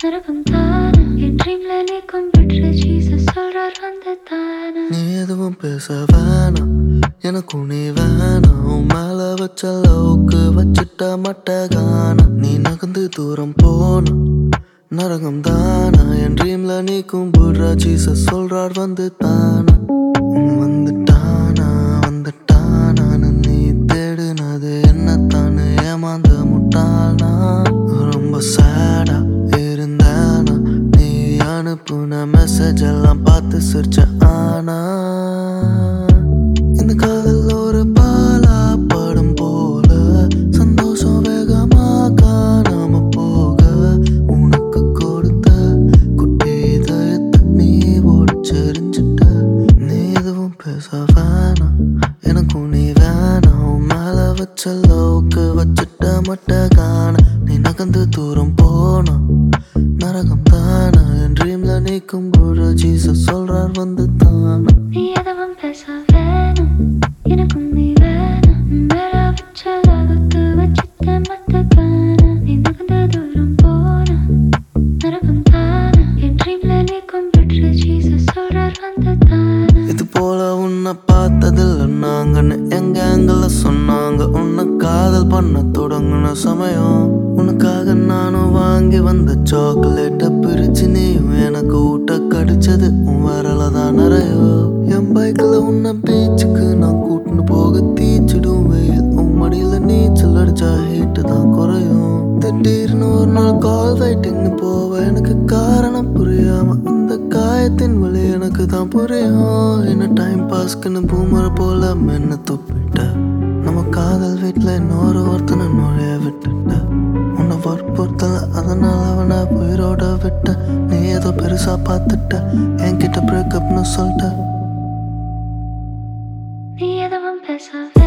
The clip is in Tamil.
நரகம் தானா என் ட்ரீம்ல நீ கும்பிட்டு ஜீசஸ் சொல்றார் வந்து தானா நீ எதுவும் பேச வேணாம் எனக்கும் நீ வேணாம் உன் மேல வச்ச அளவுக்கு வச்சுட்ட மட்ட காணா நீ நகர்ந்து தூரம் போன நரகம் தானா என் ட்ரீம்ல நீ கும்பிடுற ஜீசஸ் சொல்றார் வந்து தானா உம் வந்துட்டானா வந்துட்டானான்னு நீ தேடுனது என்ன தானு ஏமாந்த முட்டானா ரொம்ப சேடா இருந்தேனா நீ அனுப்புன மெசேஜ் எல்லாம் பார்த்து சிரிச்ச ஆனா இந்த காதல் ஒரு பாலா படம் போல சந்தோஷம் வேகமா காணாம போக உனக்கு கொடுத்த குட்டி இதயத்தை நீ ஓடிச்செறிஞ்சிட்ட நீ எதுவும் பேச வேணாம் எனக்கும் நீ வேணாம் உன் மேல வச்ச அளவுக்கு வச்சுட்ட மட்ட காண நீ நகர்ந்து தூரம் போனா நரகம் தானா என் ட்ரீம்ல நீ கும்பிடுற ஜீசஸ் சொல்றார் வந்து தானா நீ எதுவும் பேச வேணும் எனக்கும் நீ வேணும் மேல வச்ச அளவுக்கு வச்சுட்ட மத்த காணா நீ நகர்ந்த தூரம் போனா நரகம் தானா என் ட்ரீம்ல நீ கும்பிட்டு ஜீசஸ் சொல்றார் வந்து தானா இது போல உன்னை பார்த்ததில்ல நாங்கன்னு எங்க ஆங்கில சொன்னாங்க உன்னை காதல் பண்ண தொடங்குன சமயம் உனக்காக நானும் வாங்கி வந்த சாக்லேட்டை பிரிச்சு நீயும் எனக்கு ஊட்ட கடிச்சது உன் வரல தான் நிறையோ என் பைக்ல உன்னை பீச்சுக்கு நான் கூட்டின்னு போக தீச்சிடும் வெயில் உன் மடியில நீச்சல் அடிச்சா ஹீட்டு தான் குறையும் திடீர்னு ஒரு நாள் கால் வெயிட்டிங்னு போவ எனக்கு காரணம் புரியாம அந்த காயத்தின் வழி எனக்கு தான் புரியும் என்ன டைம் பாஸ்க்குன்னு பூமர போல மென்ன துப்பிட்ட நம்ம காதல் வீட்டில் இன்னொரு ஒருத்தனை நுழைய விட்டுட்ட உன்னை வற்புறுத்தல அதனால அவனை உயிரோட விட்ட நீ ஏதோ பெருசா பார்த்துட்ட என்கிட்ட பிரேக்கப்னு சொல்லிட்ட நீ எதுவும் பேச